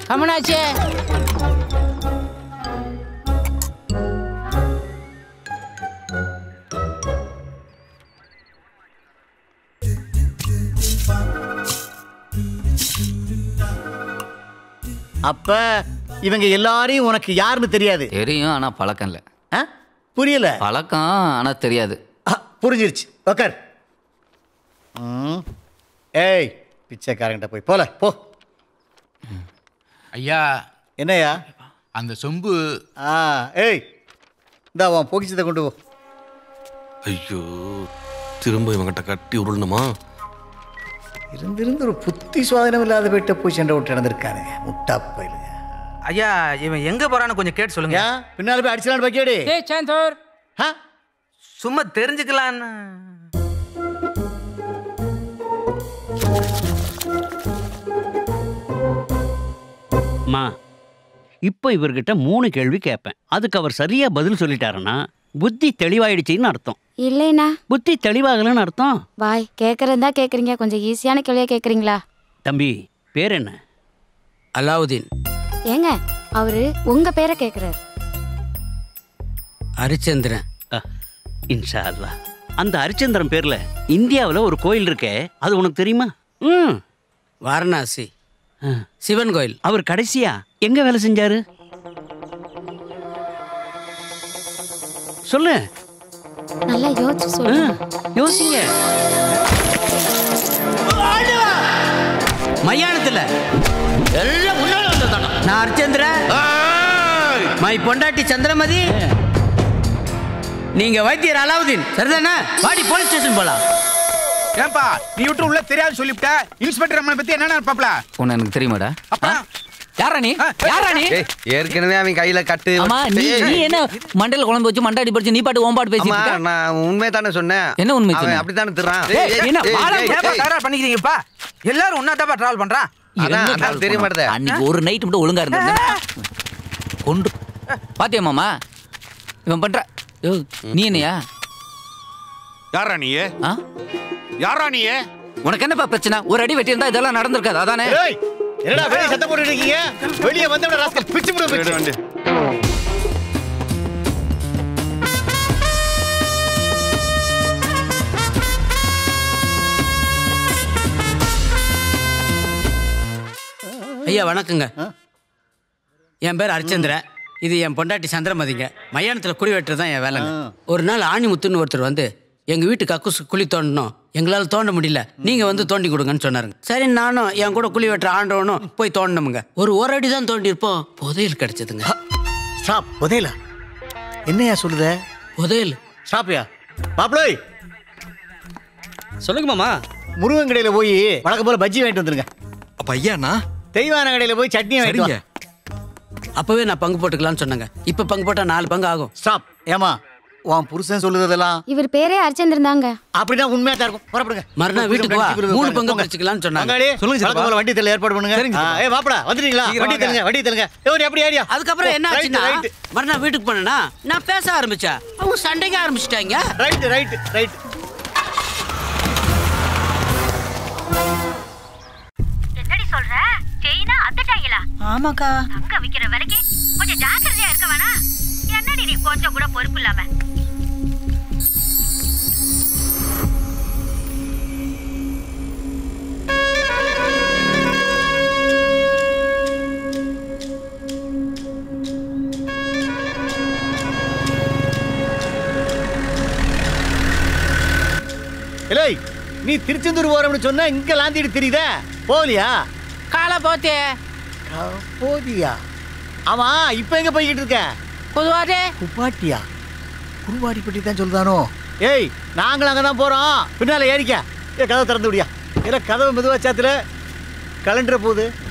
கமனாச்சே அப்ப இவங்க எல்லாரையும் உனக்கு யாருன்னு தெரியாது தெரியும் ஆனா பழக்கம் இல்ல ஆ? புரியல பழக்கம் ஆனா தெரியாது ஆ, புரிஞ்சிருச்சு உக்கார் ம். ஏய் பிச்சைக்காரங்கிட்ட போய் போல போ ஐயா என்னய்யா அந்த சொம்பு ஆ ஏய் இந்தா உன் பொக்கிச்சத்தை கொண்டு போ ஐயோ திரும்ப இவங்கிட்ட கட்டி உருளணுமா இருந்திருந்து ஒரு புத்தி சுவாதனம் இல்லாத போயிட்ட போய் சண்டை விட்டு நடந்திருக்கானுங்க முட்டா பயிலுங்க ஐயா இவன் எங்க போறான்னு கொஞ்சம் கேட்டு சொல்லுங்க ஏன் பின்னால போய் அடிச்சலான்னு வைக்கடி ஏய் சாந்தோர் ஆ சும்மா தெரிஞ்சுக்கலான்னு அம்மா இப்போ இவர்கிட்ட மூணு கேள்வி கேட்பேன் அதுக்கு அவர் சரியா பதில் சொல்லிட்டாருன்னா புத்தி தெளிவாயிடுச்சின்னு அர்த்தம் இல்லைண்ணா புத்தி தெளிவாகலன்னு அர்த்தம் பாய் கேட்குறதா கேட்குறீங்க கொஞ்சம் ஈஸியான கேள்வியாக கேட்குறீங்களா தம்பி பேர் என்ன அலாவுதீன் ஏங்க அவரு உங்க பேரை கேட்குறாரு ஹரிச்சந்திரன் அஹ், இன்ஷா அல்லாஹ் அந்த ஹரிச்சந்திரன் பேர்ல இந்தியாவில் ஒரு கோயில் இருக்கே அது உனக்கு தெரியுமா ம் வாரணாசி அஹ். சிவன் கோயில் அவர் கடைசியா எங்க வேலை செஞ்சாரு சொல்லு நல்லா யோசிச்சு ஆ, சொல்லுங்க யோசிங்க மையானத்துல எல்லாம் முன்னால வந்ததானோ நான் ஹரிச்சந்திரன் மை பொண்டாட்டி சந்திரமதி நீங்க வைத்தியர் அலாவுதீன் சரிதானே வாடி போலீஸ் ஸ்டேஷன் போலாம் ஏன்பா நீ விட்டு உள்ள தெரியாது சொல்லிவிட்ட இன்ஸ்பெக்டர் அம்மனை பத்தி என்ன பாப்பல உன்னை எனக்கு தெரியுமாடா அப்புறம் யாரா நீ யாரா நீ ஏய் ஏற்கனவே அவன் கையில கட்டு ஆமா நீ நீ என்ன மண்டையில குழம்பு வச்சு மண்டாடி படிச்சு நீ பாட்டு ஓம்பாட்டு பேசிட்டு ஆமா இருக்க? நான் உண்மையை தானே சொன்னேன் என்ன உண்மை அவன் சொன்ன? அப்படித்தானே திறான் ஏய், என்ன, வாழை ஏப்பா தகராறு பண்ணிக்கிறீங்கப்பா எல்லாரும் ஒன்னா தாப்பா டிராவல் பண்றான் அதான், என்ன அதான் travel தெரிய பண்ண? மாட்டுதே. அன்னைக்கு ஒரு நைட் மட்டும் ஒழுங்கா இருந்தது கொண்டு பாத்தியா மாமா இவன் பண்ற யோ, நீ என்னையா யாரா நீ ஆ? யாரா நீ உனக்கு என்னப்பா பிரச்சனை ஒரு அடி வெட்டி இருந்தா இதெல்லாம் நடந்திருக்காது அதானே ஏய் என்னடா வெளிய சத்தம் போட்டுட்டு இருக்கீங்க வெளியே வந்தவன ராஸ்கல் பிச்சு முடு பிச்சு வந்து ஐயா வணக்கங்க என் பேர் ஹரிச்சந்திரன் இது என் பொண்டாட்டி சந்திரமதிங்க மயானத்தில் குழி வெட்டுறது தான் என் வேலைங்க ஒரு நாள் ஆணிமுத்துன்னு ஒருத்தர் வந்து எங்க வீட்டு கக்கூசு குழி தோண்டணும் எங்களால் தோண்ட முடியல நீங்க வந்து தோண்டி கொடுங்கன்னு சொன்னாருங்க சரி நானும் என் கூட குழி வெட்டுற ஆண்டவனும் போய் தோண்டணுமுங்க ஒரு ஒரு அடி தான் தோண்டியிருப்போம் புதையல் கிடைச்சதுங்க ஸ்டாப் புதையலா என்னையா சொல்லுத புதையல் ஸ்டாப்யா மாப்ளோய் சொல்லுங்க மாமா முருகன் கடையில போய் வழக்கம் போல பஜ்ஜி வாங்கிட்டு வந்துருங்க அப்ப ஐயாண்ணா தெய்வான கடையில போய் சட்னி வாங்கிட்டு சரிங்க வா அப்பவே நான் பங்கு போட்டுக்கலாம்னு சொன்னாங்க இப்ப பங்கு போட்டா நாலு பங்கு ஆகும் ஸ்டாப் ஏமா உன் புருஷன் சொல்லுறதெல்லாம் இவர் பேரே அர்ச்சந்திரன் தாங்க அப்படின்னா உண்மையா தான் இருக்கும் புறப்படுங்க மறுநாள் வீட்டுக்கு வா மூணு பங்கு பிரிச்சுக்கலாம்னு சொன்னாங்க பங்காளி சொல்லுங்க வழக்கம் போல வண்டி தெரியல ஏற்பாடு பண்ணுங்க சரிங்க ஆ, ஏய் மாப்பிள வந்துட்டீங்களா சீக்கிரம் வண்டி வாங்க. தெலுங்க வண்டி தெலுங்க ஏய் அப்படி ஏரியா அதுக்கப்புறம் என்ன ஆச்சுன்னா ரைட் மறுநாள் வீட்டுக்கு போனேன்னா நான் பேச ஆரம்பிச்சேன் அவங்க சண்டைக்கு ஆரம்பிச்சிட்டாங்க ரைட் ரைட் ரைட் என்னடி சொல்ற செயினா அத்துட்டாங்களா ஆமாக்கா தங்க விக்கிற வரைக்கும் கொஞ்சம் ஜாக்கிரதையா இருக்க வேணா என்னடி நீ கொஞ்சம் கூட பொறுப்பு இல்லாம இல்லை நீ திருச்செந்தூர் போறோம்னு சொன்னா இங்க லாந்திட்டு தெரியுதா போகலையா காலை போத்தே போதியா ஆமா இப்ப எங்க போய்கிட்டு இருக்க பொதுவாதே குப்பாட்டியா குருவாடி பட்டி தான் சொல்லுதானோ ஏய் நாங்களும் அங்கே தான் போகிறோம் பின்னால் ஏறிக்க ஏ கதவை திறந்து விடியா இல்லை கதவை மெதுவா சாத்துல கலண்டுற போகுது